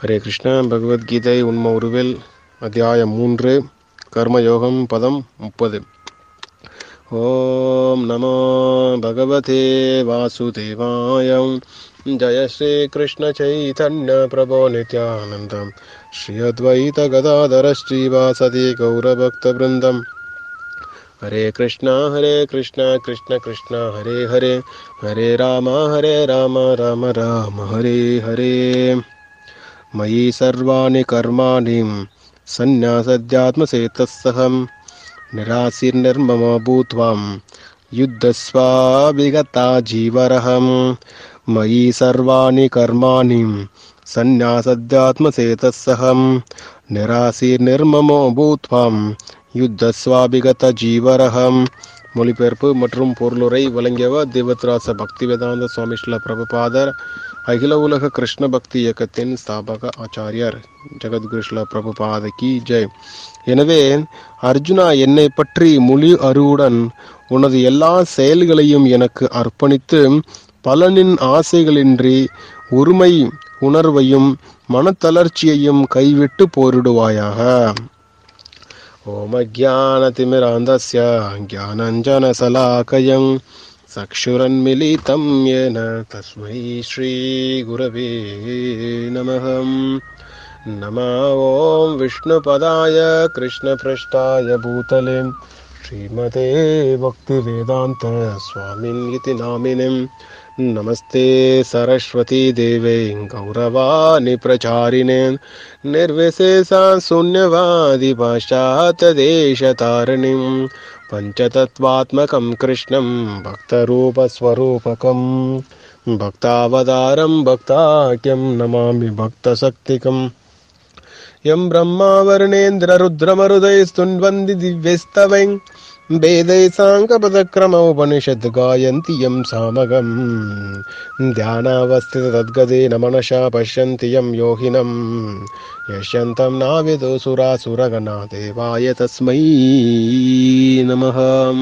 ஹரே கிருஷ்ணா பகவத்கீதை உண்ம உருவில் அத்தியாயம் மூன்று கர்மயோகம் பதம் முப்பது ஓம் நமோ பகவதே வாசுதேவாயம் ஜய ஸ்ரீ கிருஷ்ண சைதன்ய பிரபோ நித்யானந்தம் ஸ்ரீ அத்வைத கதாதர ஸ்ரீவாசதி கௌரபக்த பிருந்தம் ஹரே கிருஷ்ணா ஹரே கிருஷ்ணா கிருஷ்ண கிருஷ்ணா ஹரே ஹரே ஹரே ராம ஹரே ராம ராம ராம ஹரே ஹரே मयि सर्वाणि कर्माणि सन्न्यासध्यात्मसेतस्सहं निराशीर्निर्ममो भूत्वा युद्धस्वा विगता जीवरहं मयि सर्वाणि कर्माणि सन्न्यासध्यात्मसेतस्सहं निराशीर्निर्ममो भूत्वा யுத்தஸ்வாபிகத ஜீவரகம் மொழிபெயர்ப்பு மற்றும் பொருளுரை வழங்கியவர் தேவத்ராச பக்தி வேதாந்த சுவாமி ஸ்ரீல பிரபுபாதர் அகில உலக கிருஷ்ண பக்தி இயக்கத்தின் ஸ்தாபக ஆச்சாரியர் ஜெகத்குரு ஸ்ரீல பிரபுபாத கி ஜெய் எனவே அர்ஜுனா என்னை பற்றி முழு அறிவுடன் உனது எல்லா செயல்களையும் எனக்கு அர்ப்பணித்து பலனின் ஆசைகளின்றி ஒருமை உணர்வையும் மனத்தளர்ச்சியையும் கைவிட்டு போரிடுவாயாக ओमज्ञानतिमिरान्धस्य ज्ञानञ्जनशलाकयं चक्षुरन्मिलितं येन तस्मै श्रीगुरवे नमः नमः ॐ विष्णुपदाय कृष्णपृष्ठाय भूतले श्रीमते भक्तिवेदान्त स्वामिन् इति नामिनीं नमस्ते सरस्वती देवे गौरवाणि प्रचारिणे निर्विशेषा शून्यवादि पाश्चात्यदेशतारिणीं पञ्चतत्त्वात्मकं कृष्णं भक्तरूपस्वरूपकं भक्तावतारं भक्ताख्यं नमामि भक्तशक्तिकम् यं ब्रह्मा वर्णेन्द्ररुद्रमरुदैस्तुन्वन्ति दिव्यस्तवैं वेदै साङ्कपदक्रमोपनिषद् गायन्ति यं सामगम् ध्यानावस्थितद्गदेन मनसा पश्यन्ति यं योगिनं यश्यन्तं नाविदो सुरासुरगणा देवाय तस्मै நமः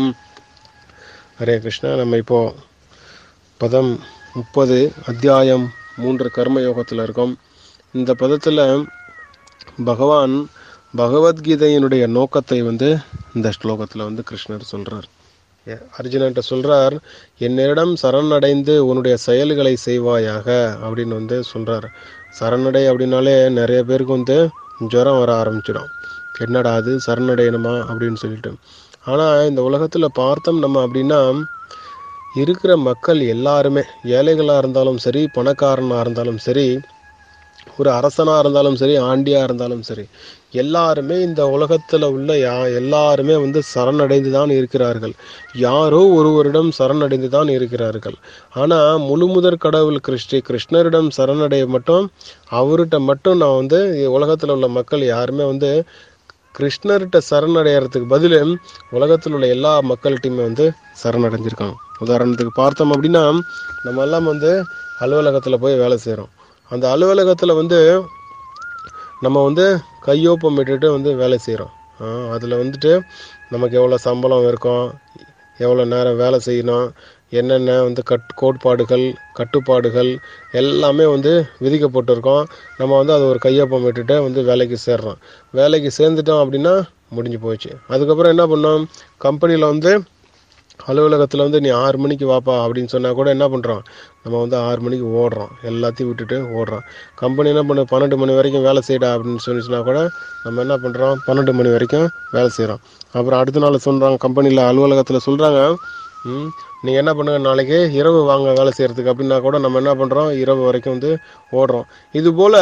ஹரே கிருஷ்ணா நம்ம இப்போ பதம் முப்பது அத்தியாயம் மூன்று கர்மயோகத்தில் இருக்கோம் இந்த பதத்தில் பகவான் பகவத்கீதையினுடைய நோக்கத்தை வந்து இந்த ஸ்லோகத்தில் வந்து கிருஷ்ணர் சொல்றார் அர்ஜுனன்ட்ட சொல்றார் என்னிடம் சரணடைந்து உன்னுடைய செயல்களை செய்வாயாக அப்படின்னு வந்து சொல்றார் சரணடை அப்படின்னாலே நிறைய பேருக்கு வந்து ஜுரம் வர ஆரம்பிச்சிடும் என்னடா அது சரணடையணுமா அப்படின்னு சொல்லிட்டு ஆனால் இந்த உலகத்தில் பார்த்தோம் நம்ம அப்படின்னா இருக்கிற மக்கள் எல்லாருமே ஏழைகளாக இருந்தாலும் சரி பணக்காரனாக இருந்தாலும் சரி ஒரு அரசனாக இருந்தாலும் சரி ஆண்டியாக இருந்தாலும் சரி எல்லாருமே இந்த உலகத்தில் உள்ள யா எல்லாருமே வந்து சரணடைந்து தான் இருக்கிறார்கள் யாரோ ஒருவரிடம் சரணடைந்து தான் இருக்கிறார்கள் ஆனால் முழுமுதற் கடவுள் கிருஷ்டி கிருஷ்ணரிடம் சரணடைய மட்டும் அவர்கிட்ட மட்டும் நான் வந்து உலகத்தில் உள்ள மக்கள் யாருமே வந்து கிருஷ்ணர்கிட்ட சரணடைகிறதுக்கு பதில் உலகத்தில் உள்ள எல்லா மக்கள்கிட்டையுமே வந்து சரணடைஞ்சிருக்காங்க உதாரணத்துக்கு பார்த்தோம் அப்படின்னா நம்ம எல்லாம் வந்து அலுவலகத்தில் போய் வேலை செய்கிறோம் அந்த அலுவலகத்தில் வந்து நம்ம வந்து கையொப்பம் விட்டுட்டு வந்து வேலை செய்கிறோம் அதில் வந்துட்டு நமக்கு எவ்வளோ சம்பளம் இருக்கும் எவ்வளோ நேரம் வேலை செய்யணும் என்னென்ன வந்து கட் கோட்பாடுகள் கட்டுப்பாடுகள் எல்லாமே வந்து விதிக்கப்பட்டிருக்கோம் நம்ம வந்து அதை ஒரு கையொப்பம் விட்டுட்டு வந்து வேலைக்கு சேர்றோம் வேலைக்கு சேர்ந்துட்டோம் அப்படின்னா முடிஞ்சு போச்சு அதுக்கப்புறம் என்ன பண்ணோம் கம்பெனியில் வந்து அலுவலகத்தில் வந்து நீ ஆறு மணிக்கு வாப்பா அப்படின்னு சொன்னால் கூட என்ன பண்ணுறோம் நம்ம வந்து ஆறு மணிக்கு ஓடுறோம் எல்லாத்தையும் விட்டுட்டு ஓடுறோம் கம்பெனி என்ன பண்ணு பன்னெண்டு மணி வரைக்கும் வேலை செய்யடா அப்படின்னு சொல்லிச்சுனா கூட நம்ம என்ன பண்ணுறோம் பன்னெண்டு மணி வரைக்கும் வேலை செய்கிறோம் அப்புறம் அடுத்த நாள் சொல்கிறாங்க கம்பெனியில் அலுவலகத்தில் சொல்கிறாங்க நீங்கள் என்ன பண்ணுங்க நாளைக்கு இரவு வாங்க வேலை செய்கிறதுக்கு அப்படின்னா கூட நம்ம என்ன பண்ணுறோம் இரவு வரைக்கும் வந்து ஓடுறோம் இது போல்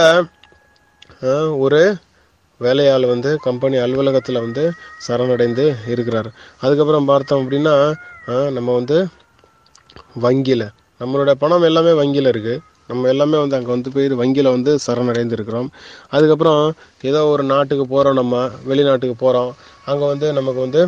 ஒரு வேலையாள் வந்து கம்பெனி அலுவலகத்தில் வந்து சரணடைந்து இருக்கிறார் அதுக்கப்புறம் பார்த்தோம் அப்படின்னா நம்ம வந்து வங்கியில் நம்மளோட பணம் எல்லாமே வங்கியில் இருக்குது நம்ம எல்லாமே வந்து அங்கே வந்து போய் வங்கியில் வந்து சரணடைந்து இருக்கிறோம் அதுக்கப்புறம் ஏதோ ஒரு நாட்டுக்கு போகிறோம் நம்ம வெளிநாட்டுக்கு போகிறோம் அங்கே வந்து நமக்கு வந்து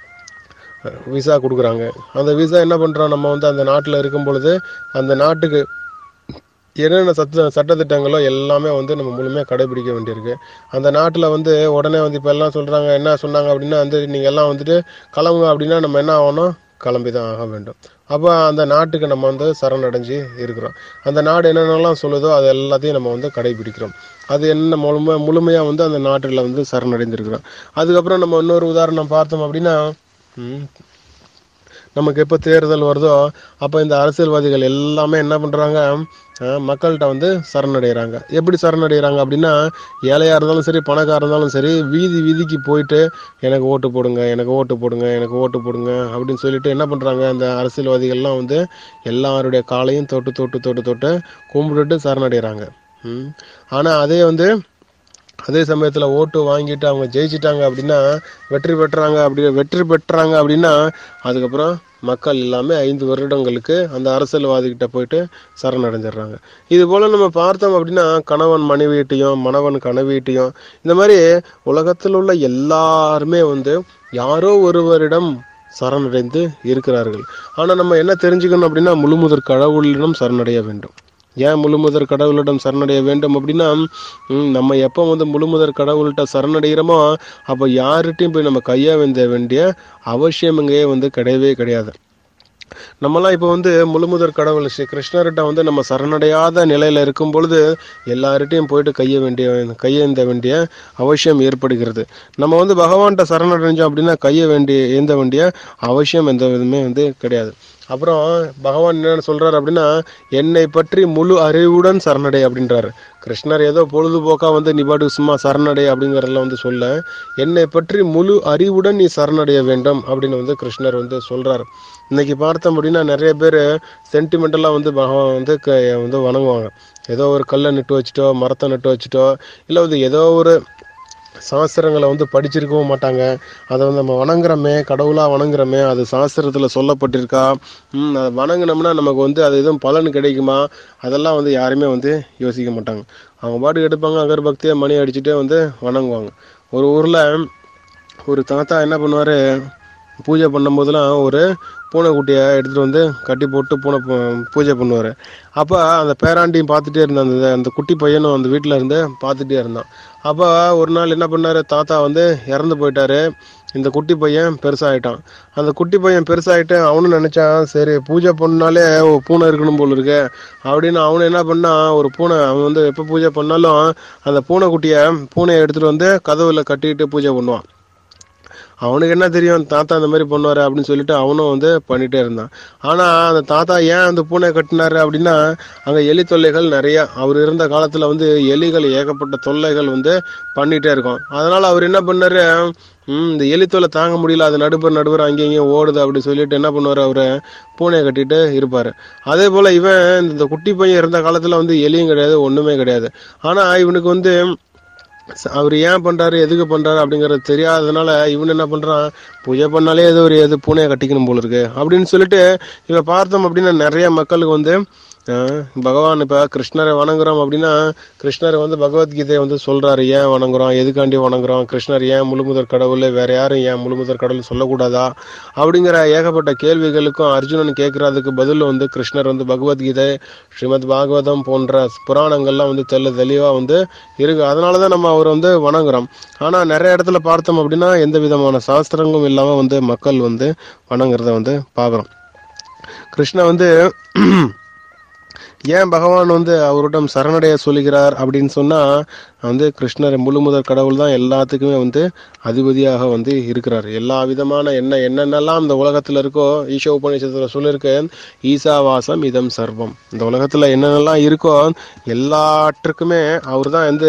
விசா கொடுக்குறாங்க அந்த விசா என்ன பண்ணுறோம் நம்ம வந்து அந்த நாட்டில் இருக்கும் பொழுது அந்த நாட்டுக்கு என்னென்ன சட்ட சட்டத்திட்டங்களோ எல்லாமே வந்து நம்ம முழுமையாக கடைபிடிக்க வேண்டியிருக்கு அந்த நாட்டில் வந்து உடனே வந்து இப்போ எல்லாம் சொல்கிறாங்க என்ன சொன்னாங்க அப்படின்னா வந்து நீங்கள் எல்லாம் வந்துட்டு கிளம்புங்க அப்படின்னா நம்ம என்ன ஆகணும் கிளம்பி தான் ஆக வேண்டும் அப்போ அந்த நாட்டுக்கு நம்ம வந்து சரணடைஞ்சு இருக்கிறோம் அந்த நாடு என்னென்னலாம் சொல்லுதோ அது எல்லாத்தையும் நம்ம வந்து கடைபிடிக்கிறோம் அது என்ன முழுமை முழுமையாக வந்து அந்த நாட்டில் வந்து சரணடைந்திருக்கிறோம் அதுக்கப்புறம் நம்ம இன்னொரு உதாரணம் பார்த்தோம் அப்படின்னா ம், நமக்கு எப்போ தேர்தல் வருதோ அப்போ இந்த அரசியல்வாதிகள் எல்லாமே என்ன பண்ணுறாங்க மக்கள்கிட்ட வந்து சரணடைகிறாங்க எப்படி சரணடைகிறாங்க அப்படின்னா ஏழையாக இருந்தாலும் சரி பணக்காரர் இருந்தாலும் சரி வீதி வீதிக்கு போயிட்டு எனக்கு ஓட்டு போடுங்க எனக்கு ஓட்டு போடுங்க எனக்கு ஓட்டு போடுங்க அப்படின்னு சொல்லிட்டு என்ன பண்ணுறாங்க இந்த அரசியல்வாதிகள்லாம் வந்து எல்லாருடைய காலையும் தொட்டு தொட்டு தொட்டு தொட்டு கும்பிட்டுட்டு சரணடைகிறாங்க ம் ஆனால் அதே வந்து அதே சமயத்தில் ஓட்டு வாங்கிட்டு அவங்க ஜெயிச்சிட்டாங்க அப்படின்னா வெற்றி பெற்றாங்க அப்படி வெற்றி பெற்றாங்க அப்படின்னா அதுக்கப்புறம் மக்கள் எல்லாமே ஐந்து வருடங்களுக்கு அந்த அரசியல்வாதிகிட்ட போயிட்டு சரணடைஞ்சிடுறாங்க இது போல் நம்ம பார்த்தோம் அப்படின்னா கணவன் மனைவியிட்டையும் மணவன் கனவீட்டையும் இந்த மாதிரி உலகத்தில் உள்ள எல்லாருமே வந்து யாரோ ஒருவரிடம் சரணடைந்து இருக்கிறார்கள் ஆனால் நம்ம என்ன தெரிஞ்சுக்கணும் அப்படின்னா முழுமுதற் கடவுளிடம் சரணடைய வேண்டும் ஏன் முழுமுதற் கடவுளிடம் சரணடைய வேண்டும் அப்படின்னா ம், நம்ம எப்போ வந்து முழுமுதற் கடவுள்கிட்ட சரணடைகிறோமோ அப்போ யார்கிட்டையும் போய் நம்ம கையா வேந்த வேண்டிய அவசியம் இங்கே வந்து கிடையவே கிடையாது நம்மலாம் இப்போ வந்து முழுமுதற் கடவுள் ஸ்ரீ கிருஷ்ணர்கிட்ட வந்து நம்ம சரணடையாத நிலையில இருக்கும் பொழுது எல்லார்கிட்டையும் போயிட்டு கைய வேண்டிய கையேந்த வேண்டிய அவசியம் ஏற்படுகிறது நம்ம வந்து பகவான்கிட்ட சரணடைஞ்சோம் அப்படின்னா கைய வேண்டிய ஏந்த வேண்டிய அவசியம் எந்த விதமே வந்து கிடையாது அப்புறம் பகவான் என்ன சொல்றாரு அப்படின்னா என்னை பற்றி முழு அறிவுடன் சரணடை அப்படின்றாரு கிருஷ்ணர் ஏதோ பொழுதுபோக்கா வந்து நீ பாட்டுக்கு சும்மா சரணடை அப்படிங்கறதுல வந்து சொல்ல என்னை பற்றி முழு அறிவுடன் நீ சரணடைய வேண்டும் அப்படின்னு வந்து கிருஷ்ணர் வந்து சொல்றாரு இன்னைக்கு பார்த்தோம் அப்படின்னா நிறைய பேர் சென்டிமெண்டலாக வந்து பகவான் வந்து க- வந்து வணங்குவாங்க ஏதோ ஒரு கல்லை நட்டு வச்சுட்டோ மரத்தை நட்டு வச்சுட்டோ இல்லை வந்து ஏதோ ஒரு சாஸ்திரங்களை வந்து படிச்சிருக்கவும் மாட்டாங்க அதை வந்து நம்ம வணங்குறோமே கடவுளாக வணங்குறோமே அது சாஸ்திரத்தில் சொல்லப்பட்டிருக்கா ம், அதை வணங்குனோம்னா நமக்கு வந்து அது எதுவும் பலன் கிடைக்குமா அதெல்லாம் வந்து யாருமே வந்து யோசிக்க மாட்டாங்க அவங்க பாட்டுக்கு எடுப்பாங்க அகர்பக்தியாக மணி அடிச்சுட்டே வந்து வணங்குவாங்க ஒரு ஊரில் ஒரு தாத்தா என்ன பண்ணுவார் பூஜை பண்ணும்போதெல்லாம் ஒரு பூனைக்குட்டியை எடுத்துகிட்டு வந்து கட்டி போட்டு பூனை பூ- பூஜை பண்ணுவார் அப்போ அந்த பேராண்டியும் பார்த்துட்டே இருந்தான் அந்த அந்த குட்டி பையனும் அந்த வீட்டில் இருந்து பார்த்துட்டே இருந்தான் அப்போ ஒரு நாள் என்ன பண்ணாரு தாத்தா வந்து இறந்து போயிட்டாரு இந்த குட்டி பையன் பெருசாயிட்டான் அந்த குட்டி பையன் பெருசாயிட்டு அவனும் நினைச்சான் சரி பூஜை பண்ணாலே ஒரு பூனை இருக்கணும் போல இருக்கு அப்படின்னு அவனு என்ன பண்ணான் ஒரு பூனை அவன் வந்து எப்போ பூஜை பண்ணாலும் அந்த பூனைக்குட்டியை பூனையை எடுத்துட்டு வந்து கதவுல கட்டிட்டு பூஜை பண்ணுவான் அவனுக்கு என்ன தெரியும் தாத்தா இந்த மாதிரி பண்ணுவாரு அப்படின்னு சொல்லிட்டு அவனும் வந்து பண்ணிட்டே இருந்தான் ஆனா அந்த தாத்தா ஏன் அந்த பூனை கட்டினாரு அப்படின்னா அங்க எலி தொல்லைகள் நிறைய அவர் இருந்த காலத்துல வந்து எலிகள் ஏகப்பட்ட தொல்லைகள் வந்து பண்ணிட்டே இருக்கும் அதனால அவர் என்ன பண்ணாரு ம் இந்த எலி தொல்லை தாங்க முடியல அது நடுப்பர் நடுவர் அங்கேயும் இங்கேயும் ஓடுது அப்படி சொல்லிட்டு என்ன பண்ணுவாரு அவரு பூனையை கட்டிட்டு இருப்பாரு அதே போல இவன் இந்த குட்டி பையன் இருந்த காலத்துல வந்து எலியும் கிடையாது ஒண்ணுமே கிடையாது ஆனா இவனுக்கு வந்து ச- அவர் ஏன் பண்றாரு எதுக்கு பண்றாரு அப்படிங்கறது தெரியாததுனால இவன் என்ன பண்றான் பூஜை பண்ணாலே ஏதோ ஒரு எது பூனையை கட்டிக்கணும் போல இருக்கு அப்படின்னு சொல்லிட்டு இவ பார்த்தோம் அப்படின்னா நிறைய மக்களுக்கு வந்து அஹ், பகவான் இப்ப கிருஷ்ணரை வணங்குறோம் அப்படின்னா கிருஷ்ணர் வந்து பகவத்கீதையை வந்து சொல்றாரு ஏன் வணங்குறோம் எதுக்காண்டி வணங்குறோம் கிருஷ்ணர் ஏன் முழுமுதற் கடவுள் வேற யாரும் ஏன் முழுமுதற் கடவுள் சொல்லக்கூடாதா அப்படிங்கிற ஏகப்பட்ட கேள்விகளுக்கும் அர்ஜுனன் கேட்கறதுக்கு பதில் வந்து கிருஷ்ணர் வந்து பகவத்கீதை ஸ்ரீமத் பாகவதம் போன்ற புராணங்கள்லாம் வந்து தெல்ல தெளிவா வந்து இருக்கு அதனால தான் நம்ம அவர் வந்து வணங்குறோம் ஆனா நிறைய இடத்துல பார்த்தோம் அப்படின்னா எந்த விதமான சாஸ்திரங்களும் இல்லாம வந்து மக்கள் வந்து வணங்குறத வந்து பார்க்குறோம் கிருஷ்ணா வந்து ஏன் பகவான் வந்து அவரிடம் சரணடைய சொல்லுகிறார் அப்படின்னு சொன்னா வந்து கிருஷ்ணர் முழுமுதற் கடவுள் தான் எல்லாத்துக்குமே வந்து அதிபதியாக வந்து இருக்கிறார் எல்லா விதமான என்ன என்னென்னலாம் இந்த உலகத்துல இருக்கோ ஈஷா உபநிஷத்துல சொல்லியிருக்கு ஈசாவாசம் இதம் சர்வம் இந்த உலகத்துல என்னென்னலாம் இருக்கோ எல்லாற்றுக்குமே அவர் தான் வந்து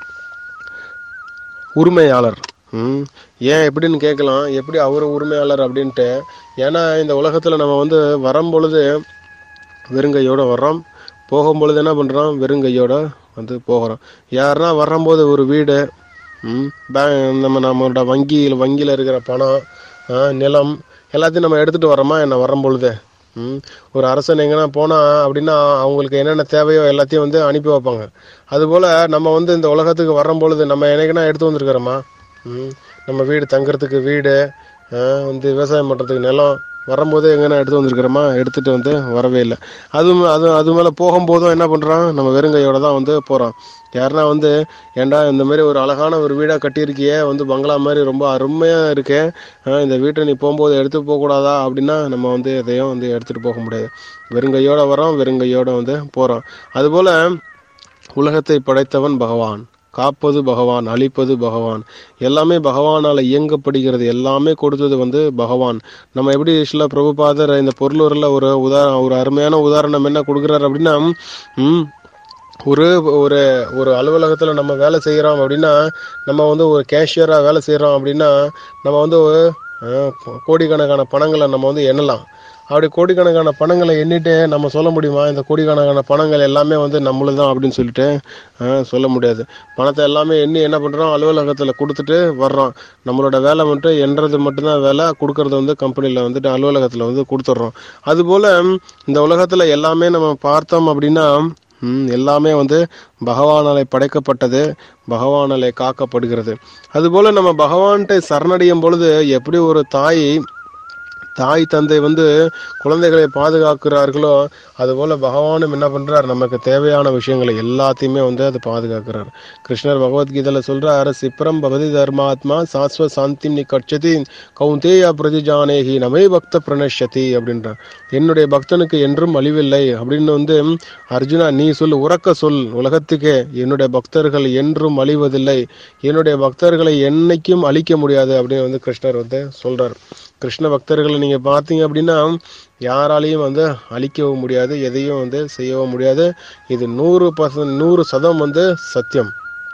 உரிமையாளர் ம் ஏன் எப்படின்னு கேட்கலாம் எப்படி அவர் உரிமையாளர் அப்படின்ட்டு ஏன்னா இந்த உலகத்துல நம்ம வந்து வரும்பொழுது வெறுங்கையோட வர்றோம் போகும்பொழுது என்ன பண்ணுறோம் வெறுங்கையோட வந்து போகிறோம் யாருன்னா வரும்போது ஒரு வீடு ம், பேங்க் நம்ம நம்மளோட வங்கியில் வங்கியில் இருக்கிற பணம் ஆ, நிலம் எல்லாத்தையும் நம்ம எடுத்துகிட்டு வரோமா என்ன வரும்பொழுது ம், ஒரு அரசன் எங்கன்னா போனால் அப்படின்னா அவங்களுக்கு என்னென்ன தேவையோ எல்லாத்தையும் வந்து அனுப்பி வைப்பாங்க அதுபோல் நம்ம வந்து இந்த உலகத்துக்கு வரும்பொழுது நம்ம என்னைக்குன்னா எடுத்து வந்திருக்கிறோமா ம், நம்ம வீடு தங்குறதுக்கு வீடு ஆ, வந்து விவசாயம் பண்ணுறதுக்கு நிலம் வரும்போது எங்கன்னா எடுத்து வந்திருக்கிறோமா எடுத்துட்டு வந்து வரவே இல்லை அது அது அது மேலே போகும்போதும் என்ன பண்ணுறான் நம்ம வெறுங்கையோட தான் வந்து போகிறோம் யாருன்னா வந்து ஏன்டா இந்த மாதிரி ஒரு அழகான ஒரு வீடாக கட்டியிருக்கியே வந்து பங்களா மாதிரி ரொம்ப அருமையாக இருக்கே ஆஹ் இந்த வீட்டை நீ போகும்போது எடுத்து போகக்கூடாதா அப்படின்னா நம்ம வந்து எதையும் வந்து எடுத்துகிட்டு போக முடியாது வெறுங்கையோட வரோம் வெறுங்கையோட வந்து போகிறோம் அதுபோல் உலகத்தை படைத்தவன் பகவான் காப்பது பகவான் அழிப்பது பகவான் எல்லாமே பகவானால் இயங்கப்படுகிறது எல்லாமே கொடுத்தது வந்து பகவான் நம்ம எப்படி சில பிரபுபாதர் இந்த பொருளூரில் ஒரு உதாரண ஒரு அருமையான உதாரணம் என்ன கொடுக்குறாரு அப்படின்னா ம், ஒரு ஒரு ஒரு அலுவலகத்தில் நம்ம வேலை செய்கிறோம் அப்படின்னா நம்ம வந்து ஒரு கேஷியராக வேலை செய்கிறோம் அப்படின்னா நம்ம வந்து ஒரு, அஹ், கோடிக்கணக்கான பணங்களை நம்ம வந்து எண்ணலாம் அப்படி கோடிக்கணக்கான பணங்களை எண்ணிட்டு நம்ம சொல்ல முடியுமா இந்த கோடிக்கணக்கான பணங்கள் எல்லாமே வந்து நம்மளுது தான் அப்படின்னு சொல்லிட்டு அஹ், சொல்ல முடியாது பணத்தை எல்லாமே எண்ணி என்ன பண்ணுறோம் அலுவலகத்தில் கொடுத்துட்டு வர்றோம் நம்மளோட வேலை மட்டும் எண்றது மட்டும்தான் வேலை கொடுக்கறது வந்து கம்பெனியில் வந்துட்டு அலுவலகத்தில் வந்து கொடுத்துட்றோம் அதுபோல் இந்த உலகத்தில் எல்லாமே நம்ம பார்த்தோம் அப்படின்னா ம், எல்லாமே வந்து பகவானாலே படைக்கப்பட்டது பகவானாலே காக்கப்படுகிறது அதுபோல நம்ம பகவான்கிட்ட சரணடையும் பொழுது எப்படி ஒரு தாய் தாய் தந்தை வந்து குழந்தைகளை பாதுகாக்கிறார்களோ அதுபோல பகவானும் என்ன பண்றார் நமக்கு தேவையான விஷயங்களை எல்லாத்தையுமே வந்து அது பாதுகாக்கிறார் கிருஷ்ணர் பகவத்கீதையில சொல்றார் சிப்ரம் பகவதி தர்மாத்மா சாஸ்வ சாந்தி நி கட்சதி கௌந்தேய பிரதிஜானேகி நமை பக்த பிரணஷதி அப்படின்றார் என்னுடைய பக்தனுக்கு என்றும் அழிவில்லை அப்படின்னு வந்து அர்ஜுனா நீ சொல் உறக்க சொல் உலகத்துக்கே என்னுடைய பக்தர்கள் என்றும் அழிவதில்லை என்னுடைய பக்தர்களை என்னைக்கும் அழிக்க முடியாது அப்படின்னு வந்து கிருஷ்ணர் வந்து சொல்றார் கிருஷ்ண பக்தர்களை நீங்க பார்த்தீங்க அப்படின்னா யாராலையும் வந்து அழிக்கவும் முடியாது எதையும் வந்து செய்யவும் முடியாது இது நூறு பர்சன்ட் நூறு சதம் வந்து சத்தியம்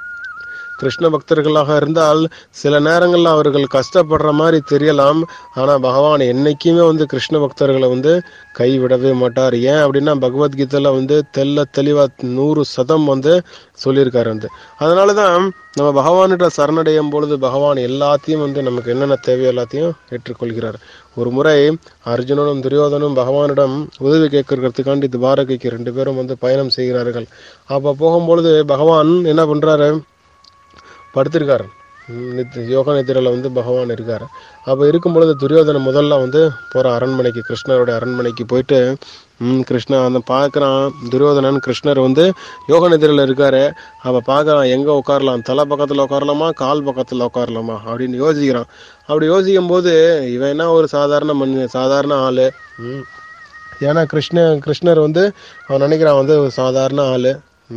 கிருஷ்ண பக்தர்களாக இருந்தால் சில நேரங்களில் அவர்கள் கஷ்டப்படுற மாதிரி தெரியலாம் ஆனால் பகவான் என்னைக்குமே வந்து கிருஷ்ண பக்தர்களை வந்து கைவிடவே மாட்டார் ஏன் அப்படின்னா பகவத்கீதையில் வந்து தெல்ல தெளிவாக நூறு சதம் வந்து சொல்லியிருக்காரு வந்து அதனால தான் நம்ம பகவான்கிட்ட சரணடையும் பொழுது பகவான் எல்லாத்தையும் வந்து நமக்கு என்னென்ன தேவையோ எல்லாத்தையும் ஏற்றுக்கொள்கிறார் ஒரு முறை அர்ஜுனனும் துரியோதனும் பகவானிடம் உதவி கேட்கறதுக்காண்டி துவாரகைக்கு ரெண்டு பேரும் வந்து பயணம் செய்கிறார்கள் அப்போ போகும்பொழுது பகவான் என்ன பண்றாரு படுத்திருக்காரு ம், நித்- யோக நித்திரையில் வந்து பகவான் இருக்காரு அப்போ இருக்கும் பொழுது துரியோதனன் முதல்ல வந்து போகிற அரண்மனைக்கு கிருஷ்ணருடைய அரண்மனைக்கு போயிட்டு ம், கிருஷ்ணா அந்த பார்க்குறான் துரியோதனன் கிருஷ்ணர் வந்து யோக நிதிரையில் இருக்காரு அப்போ பார்க்குறான் எங்கே உட்காரலாம் தலை பக்கத்தில் உட்காரலாமா கால் பக்கத்தில் உட்காரலாமா அப்படின்னு யோசிக்கிறான் அப்படி யோசிக்கும் போது இவன் என்ன ஒரு சாதாரண மனுஷன் சாதாரண ஆள் ம் ஏன்னா கிருஷ்ண கிருஷ்ணர் வந்து அவன் நினைக்கிறான் வந்து ஒரு சாதாரண ஆள்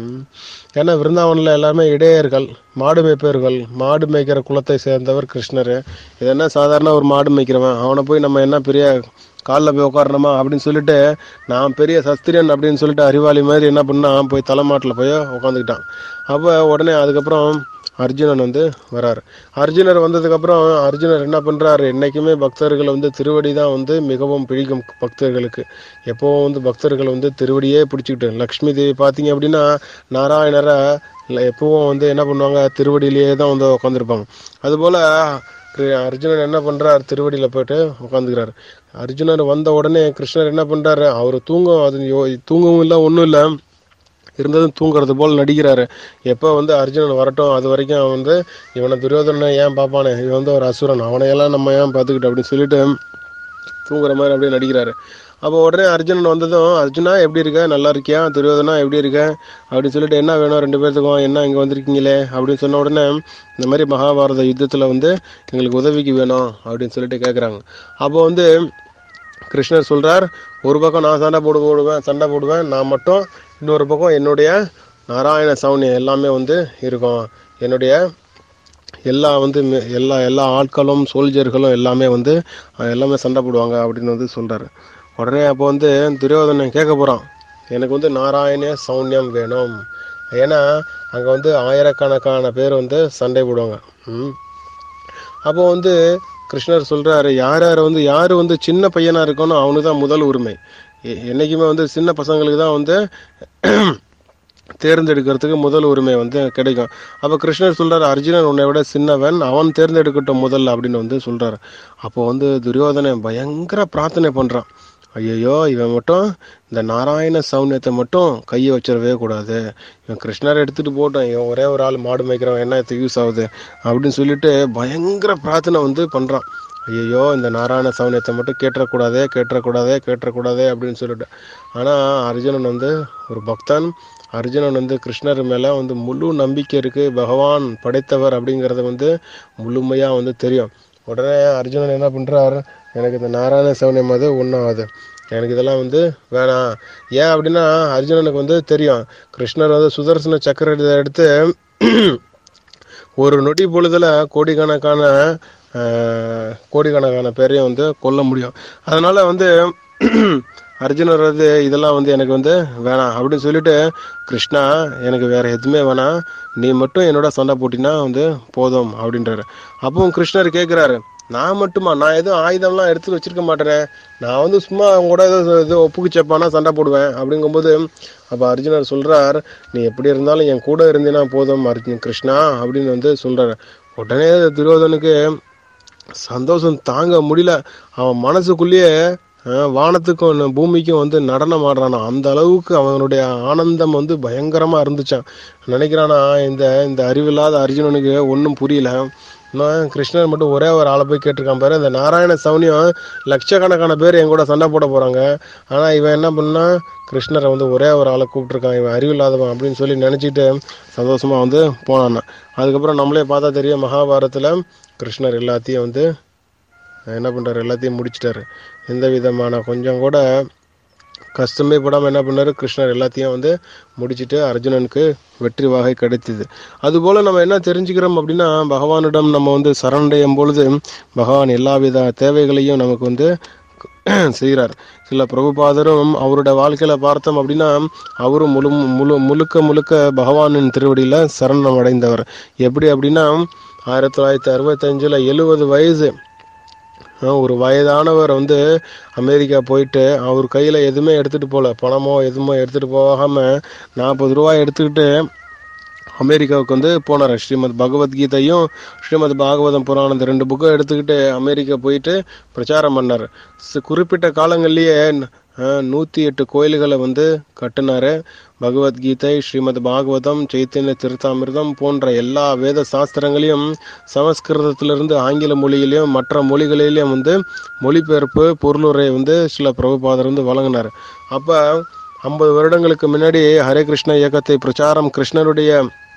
ஏன்னா விருந்தாவனில் எல்லாமே இடையர்கள் மாடு மேய்ப்பவர்கள் மாடு மேய்க்கிற குலத்தை சேர்ந்தவர் கிருஷ்ணர் இது என்ன சாதாரண ஒரு மாடு மேய்க்கிறவன் அவனை போய் நம்ம என்ன பெரிய காலில் போய் உட்காரணுமா அப்படின்னு சொல்லிட்டு நான் பெரிய சஸ்திரியன் அப்படின்னு சொல்லிட்டு அறிவாளி மாதிரி என்ன பண்ணா போய் தலைமாட்டில் போய் உட்காந்துக்கிட்டான் அப்போ உடனே அதுக்கப்புறம் அர்ஜுனன் வந்து வரார் அர்ஜுனர் வந்ததுக்கப்புறம் அர்ஜுனர் என்ன பண்ணுறாரு என்றைக்குமே பக்தர்கள் வந்து திருவடி தான் வந்து மிகவும் பிடிக்கும் பக்தர்களுக்கு எப்போவும் வந்து பக்தர்கள் வந்து திருவடியே பிடிச்சிக்கிட்டு லக்ஷ்மி தேவி பார்த்தீங்க அப்படின்னா நாராயணரை இல்ல எப்பவும் வந்து என்ன பண்ணுவாங்க திருவடியிலேயே தான் வந்து உட்காந்துருப்பாங்க அதுபோல் கிரு- அர்ஜுனன் என்ன பண்றார் திருவடியில போயிட்டு உட்காந்துக்கிறாரு அர்ஜுனர் வந்த உடனே கிருஷ்ணர் என்ன பண்றாரு அவர் தூங்கும் அது யோ- தூங்கவும் இல்லை ஒன்றும் இல்லை இருந்ததும் தூங்குறது போல் நடிக்கிறாரு எப்போ வந்து அர்ஜுனன் வரட்டும் அது வரைக்கும் அவன் வந்து இவனை துரியோதனனை ஏன் பார்ப்பானே இவன் வந்து ஒரு அசுரன் அவனையெல்லாம் நம்ம ஏன் பார்த்துக்கிட்டு அப்படின்னு சொல்லிட்டு தூங்குற மாதிரி அப்படியே நடிக்கிறாரு அப்போ உடனே அர்ஜுனன் வந்ததும் அர்ஜுனா எப்படி இருக்க நல்லா இருக்கியா துரியோதனா எப்படி இருக்க அப்படின்னு சொல்லிட்டு என்ன வேணும் ரெண்டு பேர்த்துக்கும் என்ன இங்கே வந்திருக்கீங்களே அப்படின்னு சொன்ன உடனே இந்த மாதிரி மகாபாரத யுத்தத்தில் வந்து எங்களுக்கு உதவிக்கு வேணும் அப்படின்னு சொல்லிட்டு கேட்குறாங்க அப்போ வந்து கிருஷ்ணர் சொல்றார் ஒரு பக்கம் நான் சண்டை போடு போடுவேன் சண்டை போடுவேன் நான் மட்டும் இன்னொரு பக்கம் என்னுடைய நாராயண சௌனியம் எல்லாமே வந்து இருக்கும் என்னுடைய எல்லா வந்து மி- எல்லா எல்லா ஆட்களும் சோல்ஜர்களும் எல்லாமே வந்து அஹ், எல்லாமே சண்டை போடுவாங்க அப்படின்னு வந்து சொல்றாரு உடனே அப்போ வந்து துரியோதனன் கேட்க போறான் எனக்கு வந்து நாராயண சௌன்யம் வேணும் ஏன்னா அங்கே வந்து ஆயிரக்கணக்கான பேர் வந்து சண்டை போடுவாங்க ம் அப்போ வந்து கிருஷ்ணர் சொல்றாரு யார் யார் வந்து யார் வந்து சின்ன பையனா இருக்கணும் அவனுக்கு தான் முதல் உரிமை எ- என்னைக்குமே வந்து சின்ன பசங்களுக்கு தான் வந்து தேர்ந்தெடுக்கிறதுக்கு முதல் உரிமை வந்து கிடைக்கும் அப்போ கிருஷ்ணர் சொல்றாரு அர்ஜுனன் உன்னை விட சின்னவன் அவன் தேர்ந்தெடுக்கட்டும் முதல் அப்படின்னு வந்து சொல்றாரு அப்போ வந்து துரியோதனன் பயங்கர பிரார்த்தனை பண்றான் ஐயோ இவன் மட்டும் இந்த நாராயண சௌன்யத்தை மட்டும் கையை வச்சிடவே கூடாது இவன் கிருஷ்ணரை எடுத்துட்டு போட்டோம் இவன் ஒரே ஒரு ஆள் மாடு மேய்க்கிறவன் என்ன இது யூஸ் ஆகுது அப்படின்னு சொல்லிட்டு பயங்கர பிரார்த்தனை வந்து பண்றான் ஐயோ இந்த நாராயண சௌனியத்தை மட்டும் கேட்டுறக்கூடாதே கேட்டுறக்கூடாதே கேட்டுறக்கூடாதே அப்படின்னு சொல்லிட்டு ஆனால் அர்ஜுனன் வந்து ஒரு பக்தன் அர்ஜுனன் வந்து கிருஷ்ணர் மேலே வந்து முழு நம்பிக்கை இருக்குது பகவான் படைத்தவர் அப்படிங்கிறது வந்து முழுமையாக வந்து தெரியும் உடனே அர்ஜுனன் என்ன பண்ணுறார் எனக்கு இந்த நாராயண சௌனியம் அது ஒன்றாவது எனக்கு இதெல்லாம் வந்து வேணாம் ஏன் அப்படின்னா அர்ஜுனனுக்கு வந்து தெரியும் கிருஷ்ணர் வந்து சுதர்சன சக்கரத்தை எடுத்து ஒரு நொடி பொழுதுல கோடிக்கணக்கான ஆஹ், கோடிக்கணக்கான பேரையும் வந்து கொல்ல முடியும் அதனால வந்து அர்ஜுனர் வந்து இதெல்லாம் வந்து எனக்கு வந்து வேணாம் அப்படின்னு சொல்லிட்டு கிருஷ்ணா எனக்கு வேற எதுவுமே வேணாம் நீ மட்டும் என்னோட சண்டை போட்டினா வந்து போதும் அப்படின்றாரு அப்பவும் கிருஷ்ணர் கேட்குறாரு நான் மட்டுமா நான் எதுவும் ஆயுதம்லாம் எடுத்து வச்சிருக்க மாட்டேனே நான் வந்து சும்மா அவங்க கூட ஏதோ ஏதோ ஒப்புக்கு செப்பானா சண்டை போடுவேன் அப்படிங்கும்போது அப்போ அர்ஜுனர் சொல்றார் நீ எப்படி இருந்தாலும் என் கூட இருந்தீனா போதும் அர்ஜுன் கிருஷ்ணா அப்படின்னு வந்து சொல்றாரு உடனே துரியோதனுக்கு சந்தோஷம் தாங்க முடியல அவன் மனசுக்குள்ளேயே அஹ், வானத்துக்கும் பூமிக்கும் வந்து நடனம் ஆடுறானா அந்த அளவுக்கு அவனுடைய ஆனந்தம் வந்து பயங்கரமா இருந்துச்சான் நினைக்கிறானா இந்த இந்த அறிவில்லாத அர்ஜுனனுக்கு ஒன்றும் புரியல நான் கிருஷ்ணர் மட்டும் ஒரே ஒரு ஆளை போய் கேட்டிருக்கான் பாரு இந்த நாராயண சௌனியம் லட்சக்கணக்கான பேர் என் கூட சண்டை போட போறாங்க ஆனா இவன் என்ன பண்ணா கிருஷ்ணரை வந்து ஒரே ஒரு ஆளை கூப்பிட்டுருக்கான் இவன் அறிவில்லாதவன் அப்படின்னு சொல்லி நினைச்சிட்டு சந்தோஷமா வந்து போனான் அதுக்கப்புறம் நம்மளே பார்த்தா தெரியும் மகாபாரதத்துல கிருஷ்ணர் எல்லாத்தையும் வந்து என்ன பண்றாரு எல்லாத்தையும் முடிச்சிட்டாரு எந்த விதமான கொஞ்சம் கூட கஷ்டமே படாமல் என்ன பண்ணாரு கிருஷ்ணர் எல்லாத்தையும் வந்து முடிச்சிட்டு அர்ஜுனனுக்கு வெற்றி வாகை கிடைத்தது அதுபோல நம்ம என்ன தெரிஞ்சுக்கிறோம் அப்படின்னா பகவானிடம் நம்ம வந்து சரணடையும் பொழுது பகவான் எல்லாவித தேவைகளையும் நமக்கு வந்து செய்கிறார் சில பிரபுபாதரும் அவருடைய வாழ்க்கையில பார்த்தோம் அப்படின்னா அவரும் முழு முழு முழுக்க முழுக்க பகவானின் திருவடியில சரணம் அடைந்தவர் எப்படி அப்படின்னா ஆயிரத்தி தொள்ளாயிரத்தி அறுபத்தஞ்சுல எழுபது வயசு ஆஹ் ஒரு வயதானவர் வந்து அமெரிக்கா போயிட்டு அவர் கையில் எதுவுமே எடுத்துகிட்டு போகல பணமோ எதுவுமோ எடுத்துகிட்டு போகாம நாற்பது ரூபாய் எடுத்துக்கிட்டு அமெரிக்காவுக்கு வந்து போனார் ஸ்ரீமத் பகவத்கீதையும் ஸ்ரீமத் பாகவதம் புராணம் இந்த ரெண்டு புக்கும் எடுத்துக்கிட்டு அமெரிக்கா போயிட்டு பிரச்சாரம் பண்ணார் சி- குறிப்பிட்ட காலங்கள்லேயே நூற்றி எட்டு கோயில்களை வந்து கட்டினாரு பகவத்கீதை ஸ்ரீமத் பாகவதம் சைத்தன்ய திருத்தாமிர்தம் போன்ற எல்லா வேத சாஸ்திரங்களையும் சமஸ்கிருதத்திலிருந்து ஆங்கில மொழியிலையும் மற்ற மொழிகளிலையும் வந்து மொழிபெயர்ப்பு பொருளுரை வந்து சில பிரபுபாதர் வந்து வழங்கினார் அப்போ ஐம்பது வருடங்களுக்கு முன்னாடி ஹரே கிருஷ்ண இயக்கத்தை பிரச்சாரம் கிருஷ்ணருடைய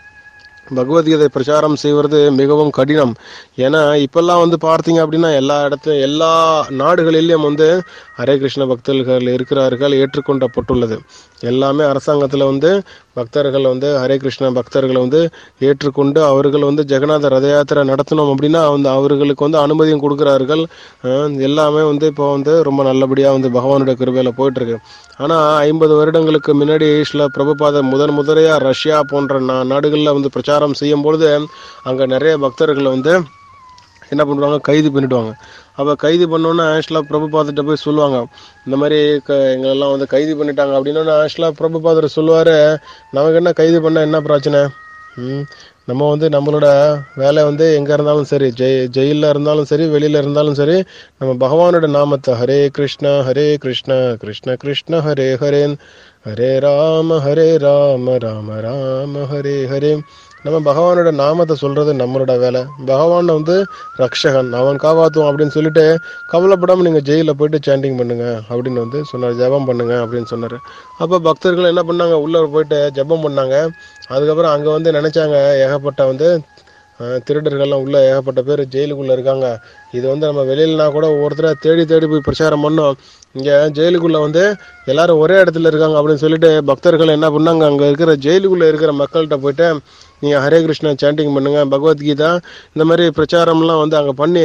பகவத்கீதை பிரச்சாரம் செய்வது மிகவும் கடினம் ஏன்னா இப்பெல்லாம் வந்து பார்த்தீங்க அப்படின்னா எல்லா இடத்துல எல்லா நாடுகளிலும் வந்து ஹரே கிருஷ்ண பக்தர்கள் இருக்கிறார்கள் ஏற்றுக்கொண்டப்பட்டுள்ளது எல்லாமே அரசாங்கத்தில் வந்து பக்தர்கள் வந்து ஹரே கிருஷ்ண பக்தர்களை வந்து ஏற்றுக்கொண்டு அவர்கள் வந்து ஜெகநாத ரத யாத்திரை நடத்தணும் அப்படின்னா வந்து அவர்களுக்கு வந்து அனுமதியும் கொடுக்குறார்கள் அஹ் எல்லாமே வந்து இப்போ வந்து ரொம்ப நல்லபடியாக வந்து பகவானுடைய கிருபையில் போயிட்டு இருக்கு ஆனால் ஐம்பது வருடங்களுக்கு முன்னாடி சில பிரபுபாத முதன் முதலையாக ரஷ்யா போன்ற நா நாடுகளில் வந்து பிரச்சாரம் செய்யும் பொழுது அங்கே நிறைய பக்தர்களை வந்து என்ன பண்ணுவாங்க கைது பண்ணிடுவாங்க அப்போ கைது பண்ணோன்னே ஆக்சுவலாக பிரபுபாதர்கிட்ட போய் சொல்லுவாங்க இந்த மாதிரி க எங்களெல்லாம் வந்து கைது பண்ணிட்டாங்க அப்படின்னா ஆக்சுவலாக பிரபுபாதர் சொல்லுவார் நமக்கு என்ன கைது பண்ண என்ன பிரச்சனை ம் நம்ம வந்து நம்மளோட வேலை வந்து எங்கே இருந்தாலும் சரி ஜெய் ஜெயிலில் இருந்தாலும் சரி வெளியில் இருந்தாலும் சரி நம்ம பகவானோட நாமத்தை ஹரே கிருஷ்ணா ஹரே கிருஷ்ணா கிருஷ்ண கிருஷ்ண ஹரே ஹரேன் ஹரே ராம ஹரே ராம ராம ராம ஹரே ஹரே நம்ம பகவானோட நாமத்தை சொல்றது நம்மளோட வேலை பகவான் வந்து ரக்ஷகன் அவன் காப்பாற்றுவான் அப்படின்னு சொல்லிட்டு கவலைப்படாம நீங்க ஜெயிலில் போயிட்டு சாண்டிங் பண்ணுங்க அப்படின்னு வந்து சொன்னார் ஜெபம் பண்ணுங்க அப்படின்னு சொன்னாரு அப்போ பக்தர்கள் என்ன பண்ணாங்க உள்ள போயிட்டு ஜெபம் பண்ணாங்க அதுக்கப்புறம் அங்க வந்து நினைச்சாங்க ஏகப்பட்ட வந்து அஹ், திருடர்கள்லாம் உள்ள ஏகப்பட்ட பேர் ஜெயிலுக்குள்ள இருக்காங்க இது வந்து நம்ம வெளியிலனா கூட ஒவ்வொருத்தரை தேடி தேடி போய் பிரச்சாரம் பண்ணோம் இங்க ஜெயிலுக்குள்ள வந்து எல்லாரும் ஒரே இடத்துல இருக்காங்க அப்படின்னு சொல்லிட்டு பக்தர்கள் என்ன பண்ணாங்க அங்க இருக்கிற ஜெயிலுக்குள்ள இருக்கிற மக்கள்கிட்ட போயிட்டு நீங்க ஹரே கிருஷ்ணா சாண்டிங் பண்ணுங்க பகவத்கீதா இந்த மாதிரி பிரச்சாரம்லாம் வந்து அங்க பண்ணி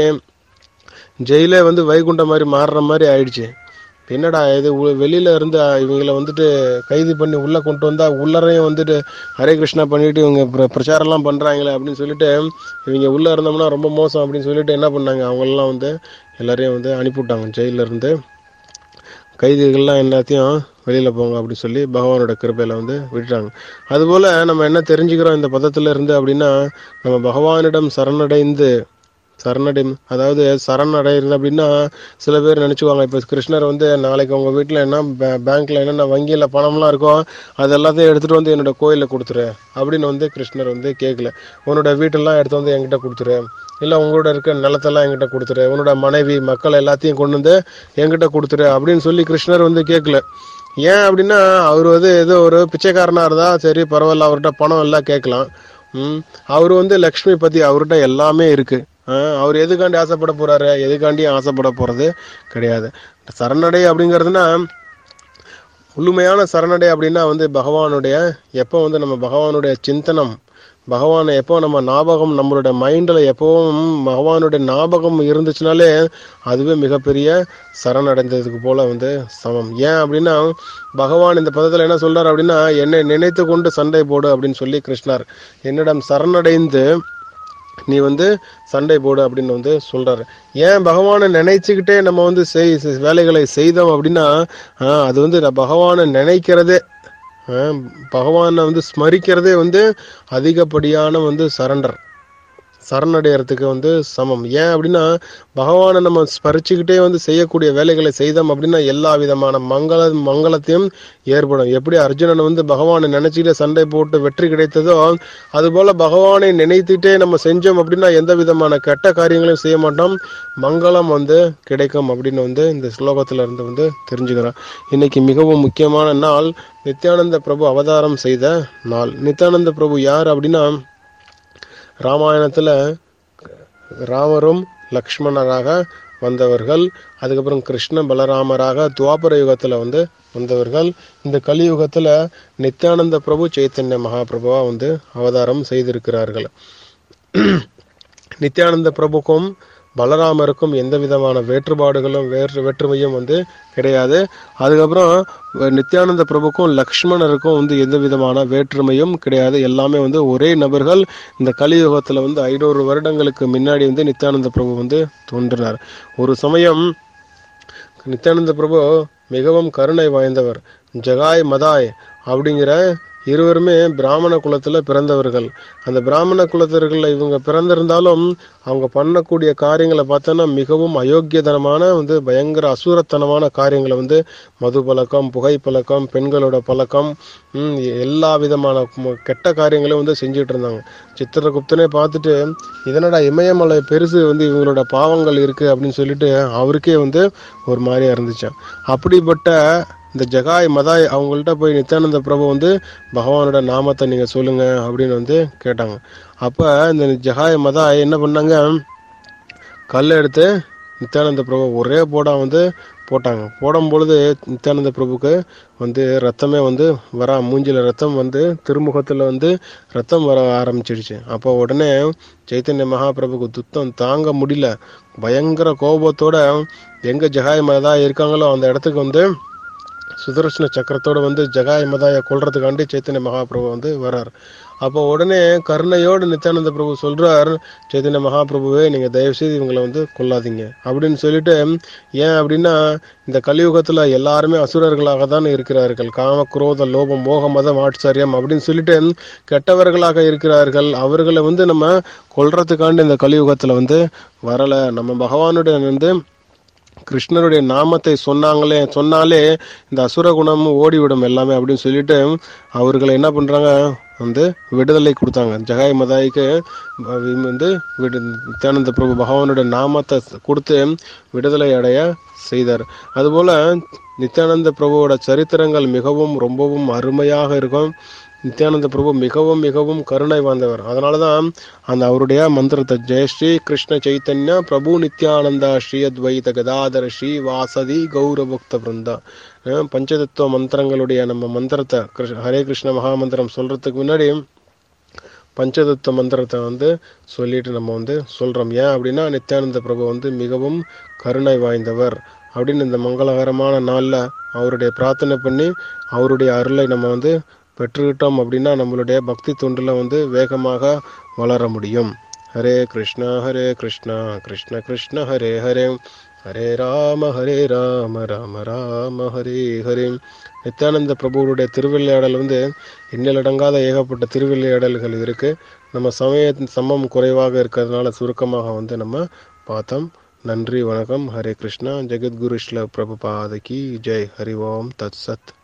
ஜெயிலே வந்து வைகுண்டம் மாதிரி மாறுற மாதிரி ஆயிடுச்சு என்னடா இது உ- வெளியில இருந்து இவங்களை வந்துட்டு கைது பண்ணி உள்ள கொண்டு வந்தா உள்ளரையும் வந்துட்டு ஹரே கிருஷ்ணா பண்ணிட்டு இவங்க பிர- பிரச்சாரம்லாம் பண்றாங்களே அப்படின்னு சொல்லிட்டு இவங்க உள்ள இருந்தோம்னா ரொம்ப மோசம் அப்படின்னு சொல்லிட்டு என்ன பண்ணாங்க அவங்களெல்லாம் வந்து எல்லாரையும் வந்து அனுப்பிவிட்டாங்க ஜெயில இருந்து கைதிகள்லாம் எல்லாத்தையும் வெளியில போங்க அப்படின்னு சொல்லி பகவானோட கிருபையில வந்து விட்டுட்டாங்க அதுபோல நம்ம என்ன தெரிஞ்சுக்கிறோம் இந்த பதத்துல இருந்து அப்படின்னா நம்ம பகவானிடம் சரணடைந்து சரணடை அதாவது சரணடைகிறது அப்படின்னா சில பேர் நினச்சிக்குவாங்க இப்போ கிருஷ்ணர் வந்து நாளைக்கு உங்கள் வீட்டில் என்ன பே- பேங்க்ல என்னென்ன வங்கியில் பணம்லாம் இருக்கோ அது எல்லாத்தையும் எடுத்துகிட்டு வந்து என்னோட கோயிலில் கொடுத்துரு அப்படின்னு வந்து கிருஷ்ணர் வந்து கேட்கல உன்னோட வீட்டெல்லாம் எடுத்து வந்து என்கிட்ட கொடுத்துரு இல்லை உங்களோட இருக்க நிலத்தெல்லாம் என்கிட்ட கொடுத்துரு உன்னோட மனைவி மக்கள் எல்லாத்தையும் கொண்டு வந்து என்கிட்ட கொடுத்துரு அப்படின்னு சொல்லி கிருஷ்ணர் வந்து கேட்கல ஏன் அப்படின்னா அவர் வந்து ஏதோ ஒரு பிச்சைக்காரனா இருந்தா சரி பரவாயில்ல அவர்கிட்ட பணம் எல்லாம் கேட்கலாம் ம் அவர் வந்து லக்ஷ்மி பத்தி அவர்கிட்ட எல்லாமே இருக்கு ஆ, அவர் எதுக்காண்டி ஆசைப்பட போறாரு எதுக்காண்டியும் ஆசைப்பட போறது கிடையாது சரணடை அப்படிங்கிறதுனா முழுமையான சரணடை அப்படின்னா வந்து பகவானுடைய எப்போ வந்து நம்ம பகவானுடைய சிந்தனம் பகவானை எப்போ நம்ம ஞாபகம் நம்மளுடைய மைண்டில் எப்பவும் பகவானுடைய ஞாபகம் இருந்துச்சுனாலே அதுவே மிகப்பெரிய சரணடைந்ததுக்கு போல வந்து சமம் ஏன் அப்படின்னா பகவான் இந்த பதத்தில் என்ன சொல்றார் அப்படின்னா என்னை நினைத்து கொண்டு சண்டை போடு அப்படின்னு சொல்லி கிருஷ்ணர் என்னிடம் சரணடைந்து நீ வந்து சண்டை போடு அப்படின்னு வந்து சொல்றாரு ஏன் பகவானை நினைச்சுக்கிட்டே நம்ம வந்து செய் செய்- வேலைகளை செய்தோம் அப்படின்னா ஆஹ், அது வந்து நான் பகவானை நினைக்கிறதே ஆஹ், பகவானை வந்து ஸ்மரிக்கிறதே வந்து அதிகப்படியான வந்து சரண்டர் சரணடையறதுக்கு வந்து சமம் ஏன் அப்படின்னா பகவானை நம்ம ஸ்மரிச்சுக்கிட்டே வந்து செய்யக்கூடிய வேலைகளை செய்தோம் அப்படின்னா எல்லா விதமான மங்கள மங்களத்தையும் ஏற்படும் எப்படி அர்ஜுனன் வந்து பகவானை நினைச்சுக்கிட்டே சண்டை போட்டு வெற்றி கிடைத்ததோ அதுபோல பகவானை நினைத்துட்டே நம்ம செஞ்சோம் அப்படின்னா எந்த விதமான கெட்ட காரியங்களையும் செய்ய மாட்டோம் மங்களம் வந்து கிடைக்கும் அப்படின்னு வந்து இந்த ஸ்லோகத்துல இருந்து வந்து தெரிஞ்சுக்கிறோம் இன்னைக்கு மிகவும் முக்கியமான நாள் நித்யானந்த பிரபு அவதாரம் செய்த நாள் நித்யானந்த பிரபு யார் அப்படின்னா ராமாயணத்துல ராமரும் லக்ஷ்மணராக வந்தவர்கள் அதுக்கப்புறம் கிருஷ்ண பலராமராக துவாபர யுகத்துல வந்து வந்தவர்கள் இந்த கலியுகத்துல நித்யானந்த பிரபு சைத்தன்ய மகாபிரபுவா வந்து அவதாரம் செய்திருக்கிறார்கள் நித்யானந்த பிரபுக்கும் பலராமருக்கும் எந்த விதமான வேற்றுப்பாடுகளும் வேற்று வேற்றுமையும் வந்து கிடையாது அதுக்கப்புறம் நித்யானந்த பிரபுக்கும் லக்ஷ்மணருக்கும் வந்து எந்த விதமான வேற்றுமையும் கிடையாது எல்லாமே வந்து ஒரே நபர்கள் இந்த கலியுகத்துல வந்து ஐநூறு வருடங்களுக்கு முன்னாடி வந்து நித்யானந்த பிரபு வந்து தோன்றினார் ஒரு சமயம் நித்யானந்த பிரபு மிகவும் கருணை வாய்ந்தவர் ஜகாய் மதாய் அப்படிங்கிற இருவருமே பிராமண குலத்துல பிறந்தவர்கள் அந்த பிராமண குலத்தர்கள் இவங்க பிறந்திருந்தாலும் அவங்க பண்ணக்கூடிய காரியங்களை பார்த்தோன்னா மிகவும் அயோக்கியதனமான வந்து பயங்கர அசூரத்தனமான காரியங்களை வந்து மது பழக்கம் புகை பழக்கம் பெண்களோட பழக்கம் ம், எல்லா விதமான ம- கெட்ட காரியங்களும் வந்து செஞ்சுட்டு இருந்தாங்க சித்திரகுப்தனே பார்த்துட்டு இதனடா இமயமலை பெருசு வந்து இவங்களோட பாவங்கள் இருக்கு அப்படின்னு சொல்லிட்டு அவருக்கே வந்து ஒரு மாதிரியா இருந்துச்சாம் அப்படிப்பட்ட இந்த ஜகாய் மதாய் அவங்கள்ட்ட போய் நித்யானந்த பிரபு வந்து பகவானோட நாமத்தை நீங்க சொல்லுங்க அப்படின்னு வந்து கேட்டாங்க அப்ப இந்த ஜகாய் மதாய் என்ன பண்ணாங்க கல்லை எடுத்து நித்யானந்த பிரபு ஒரே போடா வந்து போட்டாங்க போடும் பொழுது நித்யானந்த பிரபுக்கு வந்து ரத்தமே வந்து வர மூஞ்சில ரத்தம் வந்து திருமுகத்துல வந்து ரத்தம் வர ஆரம்பிச்சிடுச்சு அப்போ உடனே சைத்தன்ய மகாபிரபுக்கு துத்தம் தாங்க முடியல பயங்கர கோபத்தோட எங்க ஜகாய் மதா இருக்காங்களோ அந்த இடத்துக்கு வந்து சுதர்சன சக்கரத்தோட வந்து ஜகாய் மதாய கொல்றதுக்காண்டி சைத்தன்ய மகாபிரபு வந்து வர்றார் அப்போ உடனே கருணையோடு நித்யானந்த பிரபு சொல்றார் சைத்தன்ய மகாபிரபுவே நீங்க தயவு செய்து இவங்களை வந்து கொல்லாதீங்க அப்படின்னு சொல்லிட்டு ஏன் அப்படின்னா இந்த கலியுகத்துல எல்லாருமே அசுரர்களாக தான் இருக்கிறார்கள் காம குரோத லோபம் மோக மதம் ஆட்சரியம் அப்படின்னு சொல்லிட்டு கெட்டவர்களாக இருக்கிறார்கள் அவர்களை வந்து நம்ம கொல்றதுக்காண்டி இந்த கலியுகத்துல வந்து வரல நம்ம பகவானுடைய வந்து கிருஷ்ணருடைய நாமத்தை சொன்னாங்களே சொன்னாலே இந்த அசுர குணம் ஓடிவிடும் எல்லாமே அப்படின்னு சொல்லிட்டு அவர்களை என்ன பண்றாங்க வந்து விடுதலை கொடுத்தாங்க ஜகாய் மதாய்க்கு வந்து விடு நித்யானந்த பிரபு பகவானுடைய நாமத்தை கொடுத்து விடுதலை அடைய செய்தார் அதுபோல நித்யானந்த பிரபுவோட சரித்திரங்கள் மிகவும் ரொம்பவும் அருமையாக இருக்கும் நித்யானந்த பிரபு மிகவும் மிகவும் கருணை வாய்ந்தவர் அதனால தான் அந்த அவருடைய மந்திரத்தை ஜெய ஸ்ரீ கிருஷ்ண சைத்தன்ய பிரபு நித்யானந்தா ஸ்ரீ அத்வைத கதாதர ஸ்ரீ வாசதி கௌரபக்த பிருந்தா அஹ் பஞ்சதத்துவ மந்திரங்களுடைய நம்ம மந்திரத்தை கிருஷ்ண ஹரே கிருஷ்ண மகாமந்திரம் சொல்றதுக்கு முன்னாடி பஞ்சதத்துவ மந்திரத்தை வந்து சொல்லிட்டு நம்ம வந்து சொல்றோம் ஏன் அப்படின்னா நித்யானந்த பிரபு வந்து மிகவும் கருணை வாய்ந்தவர் அப்படின்னு இந்த மங்களகரமான நாள்ல அவருடைய பிரார்த்தனை பண்ணி அவருடைய அருளை நம்ம வந்து பெற்றுக்கிட்டோம் அப்படின்னா நம்மளுடைய பக்தி தொண்டுல வந்து வேகமாக வளர முடியும் ஹரே கிருஷ்ணா ஹரே கிருஷ்ணா கிருஷ்ண கிருஷ்ண ஹரே ஹரே ஹரே ராம ஹரே ராம ராம ராம ஹரே ஹரே நித்யானந்த பிரபுவுடைய திருவிளையாடல் வந்து எண்ணிலடங்காத ஏகப்பட்ட திருவிளையாடல்கள் இருக்கு நம்ம சமய சமம் குறைவாக இருக்கிறதுனால சுருக்கமாக வந்து நம்ம பார்த்தோம் நன்றி வணக்கம் ஹரே கிருஷ்ணா ஜெகத்குரு ஸ்ல பிரபுபாதகி ஜெய் ஹரி ஓம் தத் சத்